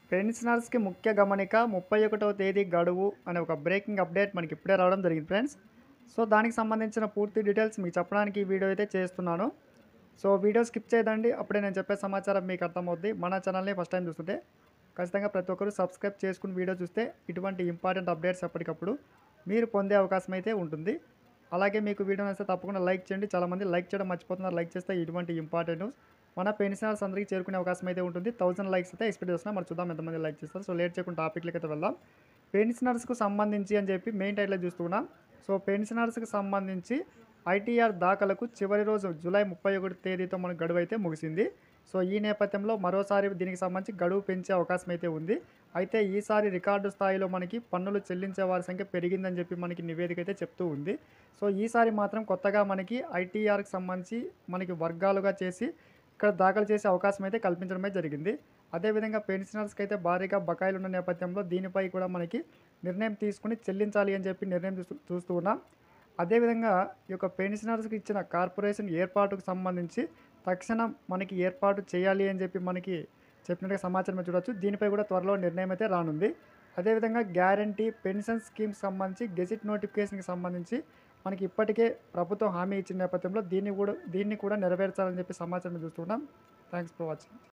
పెన్షనర్స్కి ముఖ్య గమనిక ముప్పై ఒకటవ తేదీ గడువు అనే ఒక బ్రేకింగ్ అప్డేట్ మనకి ఇప్పుడే రావడం జరిగింది ఫ్రెండ్స్ సో దానికి సంబంధించిన పూర్తి డీటెయిల్స్ మీకు చెప్పడానికి ఈ వీడియో అయితే చేస్తున్నాను సో వీడియో స్కిప్ చేయదండి అప్పుడే నేను చెప్పే సమాచారం మీకు అర్థమవుద్ది మన ఛానల్ని ఫస్ట్ టైం చూస్తుంటే ఖచ్చితంగా ప్రతి ఒక్కరు సబ్స్క్రైబ్ చేసుకుని వీడియో చూస్తే ఇటువంటి ఇంపార్టెంట్ అప్డేట్స్ ఎప్పటికప్పుడు మీరు పొందే అవకాశం అయితే ఉంటుంది అలాగే మీకు వీడియో నచ్చితే తప్పకుండా లైక్ చేయండి చాలామంది లైక్ చేయడం మర్చిపోతున్నారు లైక్ చేస్తే ఇటువంటి ఇంపార్టెంట్ న్యూస్ మన పెన్షనర్స్ అందరికీ చేరుకునే అవకాశం అయితే ఉంటుంది థౌసండ్ లైక్స్ అయితే ఎక్స్పెక్ట్ చేస్తున్నాం మరి చూద్దాం ఎంతమంది లైక్ చేస్తారు సో లేట్ చేయకుండా టాపిక్లకి అయితే వెళ్దాం పెన్షనర్స్కు సంబంధించి అని చెప్పి మెయిన్ టైటిల్ చూస్తున్నాం సో పెన్షనర్స్కి సంబంధించి ఐటీఆర్ దాఖలకు చివరి రోజు జూలై ముప్పై ఒకటి తేదీతో మనకు గడువు అయితే ముగిసింది సో ఈ నేపథ్యంలో మరోసారి దీనికి సంబంధించి గడువు పెంచే అవకాశం అయితే ఉంది అయితే ఈసారి రికార్డు స్థాయిలో మనకి పన్నులు చెల్లించే వారి సంఖ్య పెరిగిందని చెప్పి మనకి నివేదిక అయితే చెప్తూ ఉంది సో ఈసారి మాత్రం కొత్తగా మనకి ఐటీఆర్కి సంబంధించి మనకి వర్గాలుగా చేసి ఇక్కడ దాఖలు చేసే అవకాశం అయితే కల్పించడమే జరిగింది అదేవిధంగా పెన్షనర్స్కి అయితే భారీగా బకాయిలు ఉన్న నేపథ్యంలో దీనిపై కూడా మనకి నిర్ణయం తీసుకుని చెల్లించాలి అని చెప్పి నిర్ణయం చూస్తూ చూస్తూ ఉన్నాం అదేవిధంగా ఈ యొక్క పెన్షనర్స్కి ఇచ్చిన కార్పొరేషన్ ఏర్పాటుకు సంబంధించి తక్షణం మనకి ఏర్పాటు చేయాలి అని చెప్పి మనకి చెప్పినట్టుగా సమాచారం చూడొచ్చు దీనిపై కూడా త్వరలో నిర్ణయం అయితే రానుంది అదేవిధంగా గ్యారంటీ పెన్షన్ స్కీమ్స్ సంబంధించి గెజిట్ నోటిఫికేషన్కి సంబంధించి మనకి ఇప్పటికే ప్రభుత్వం హామీ ఇచ్చిన నేపథ్యంలో దీన్ని కూడా దీన్ని కూడా నెరవేర్చాలని చెప్పి సమాచారం చూస్తున్నాం థ్యాంక్స్ ఫర్ వాచింగ్